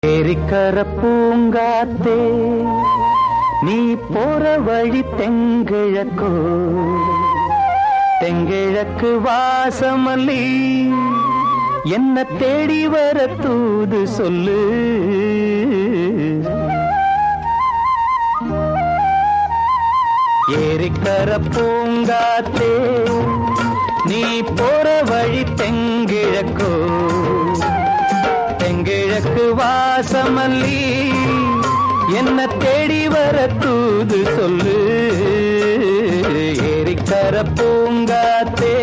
ஏரிக்கர பூங்காத்தே நீ போற வழி தெங்கிழக்கோ தெங்கிழக்கு வாசமல்லி என்ன தேடி வர தூது சொல்லு ஏரிக்கர பூங்காத்தே நீ போற வழி தெங்கிழக்கோ தெங்கிழக்கு வாசமல்லி என்ன தேடி வர தூது சொல்லு ஏரிக்கர பூங்காத்தே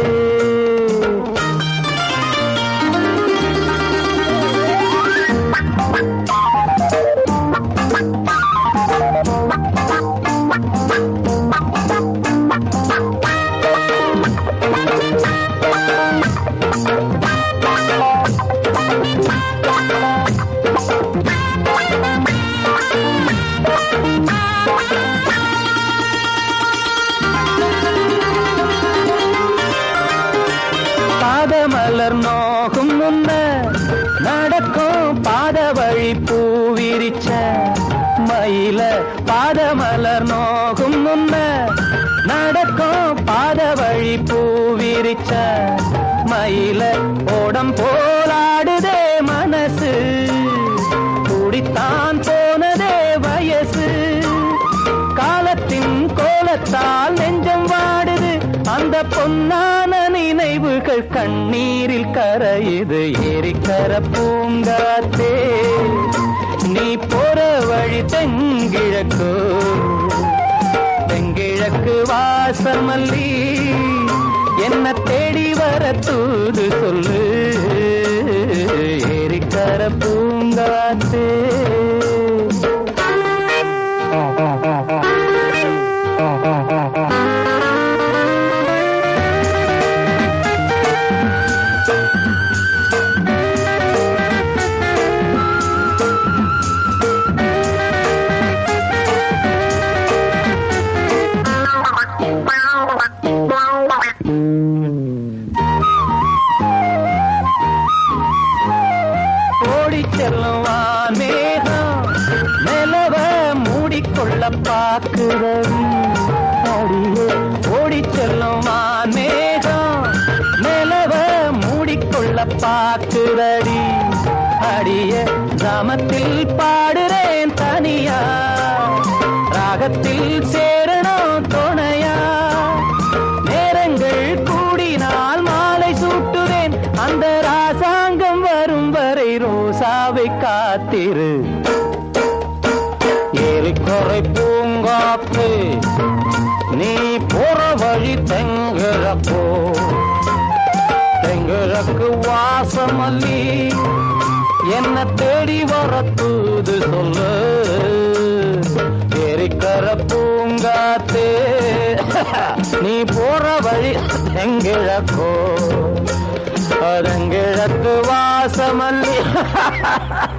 பாதமலர் நோகும் முன்ன நடக்கும் பாத வழி பூவிரிச்ச மயில பாதமலர் நோகும் முன்ன நடக்கும் பாத வழி பூவிரிச்ச மயில ஓடம் போலாடுதே மனசு குடித்தான் போனதே வயசு காலத்தின் கோலத்தால் நெஞ்சம் வாடுது அந்த பொன்னான நினைவுகள் கண்ணீரில் கரையுது ஏரிக்கர பூங்காத்தே நீ போற வழி தெங்கிழக்கு தெங்கிழக்கு வாசமல்லி என்ன தேடி வர தூது சொல்லு ஏரிக்கர பூங்காத்தே ஓடி செல்லும் மேகம் நிலவ மூடிக்கொள்ள பார்க்கிறது அடியே ஓடி செல்லும் மேகம் நிலவ மூடிக்கொள்ள பார்க்கிறடி அடிய கிராமத்தில் பாடுறேன் தனியா ராகத்தில் சேரணும் துணையா நேரங்கள் கூடினால் மாலை சூட்டுவேன் அந்த ராசாங்கம் வரும் வரை ரோசாவை காத்திரு ஏரிக்கொறை பூங்காத்து நீ போற வழி தெங்கிழப்போ தெங்கிழக்கு வாசமல்லி என்ன தேடி வர தூது சொல்லு ஏரிக்கர பூங்காத்தே நீ போற வழி தெங்கிழக்கோ அதங்கிழக்கு வாசமல்லி